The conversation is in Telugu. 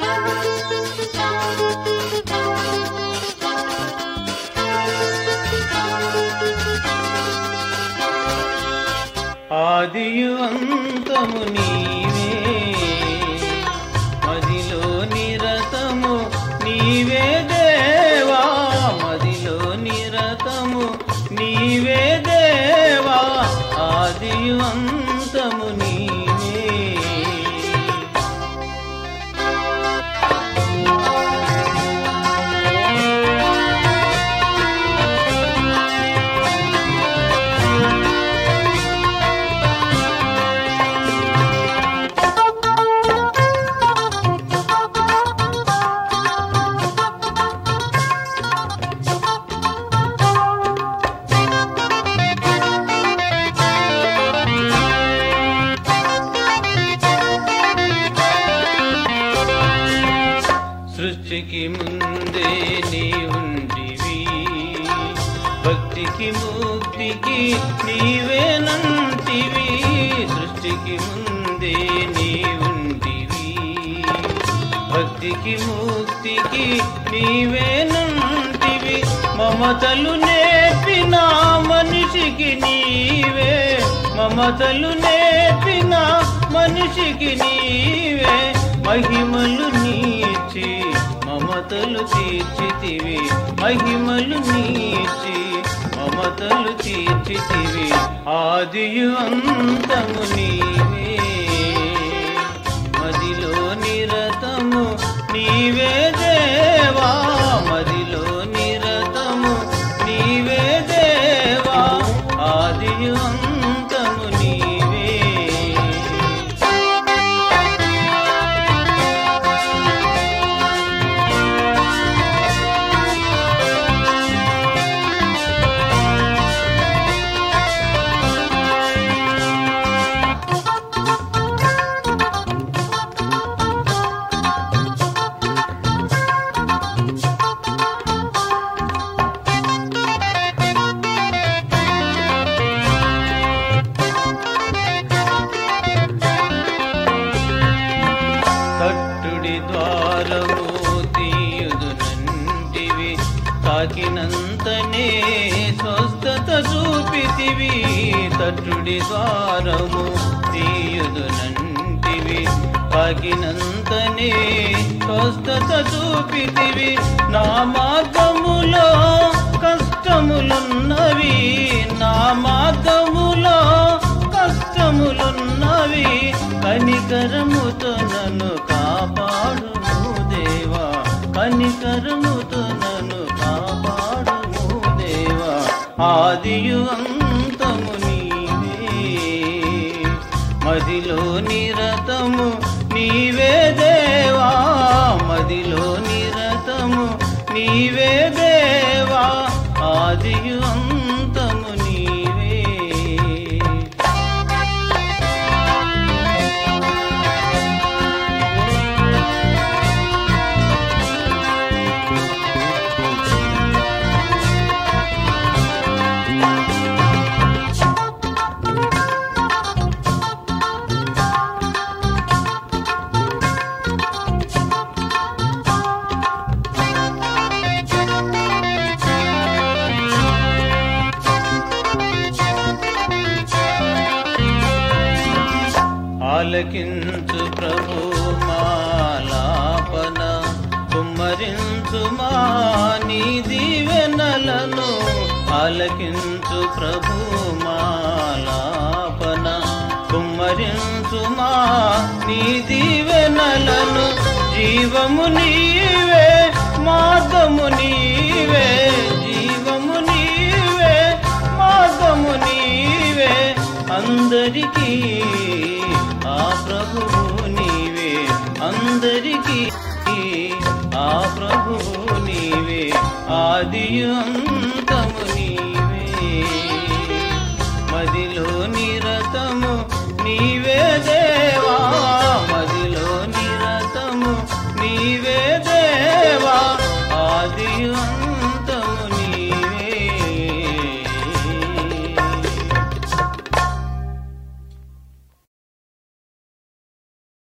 ఆదియు అంతము నీవే మదిలో నిరతము నీవే దేవా మదిలో నిరతము నీవే దేవా ఆదియు అంతము నీవే సృష్టికి ముందే నీ ఉండివి భక్తికి ముక్తికి నీవేనంటివి సృష్టికి ముందే నీ ఉండివి భక్తికి ముక్తికి నీవేనంటివి మమతలు నేర్పిన మనిషికి నీవే మమతలు నేర్పిన మనిషికి నీవే మహిమలు నీచి మమతలు తీర్చితివి మహిమలు నీచి మమతలు తీర్చితివి ఆదియు అంతము నీవే మదిలో నిరతము నీవే దేవా మదిలో నిరతము నీవే దేవా ఆదియు అంతము నీవే తట్టుడి ద్వారము తీయుదునంటివి తాకినంతనే స్వస్థత చూపితివి తట్టుడి ద్వారము తీయుదునంటివి తాకినంతనే స్వస్థత చూపితివి నా మార్గములో కష్టములున్నవి నా మార్గములో కష్టములున్నవి కనికరముతో నన్ను కాపాడుము దేవా కనికరముతో నన్ను కాపాడుము దేవా ఆదియు అంతము నీవే మదిలో నిరతము నీవే దేవా మదిలో నిరతము నీవే దేవా ఆదియు అంతము నీవే ఆలకించు ప్రభు మాలాపన కుమ్మరించు మా నీ దీవెనలను ఆలకించు ప్రభు మాలాపన కుమ్మరించు మా నీ దీవెనలను జీవము నీవే మార్గము నీవే జీవము నీవే మార్గము నీవే అందరికీ ఆ ప్రభువు నీవే అందరికీ ఆ ప్రభువు నీవే ఆదియు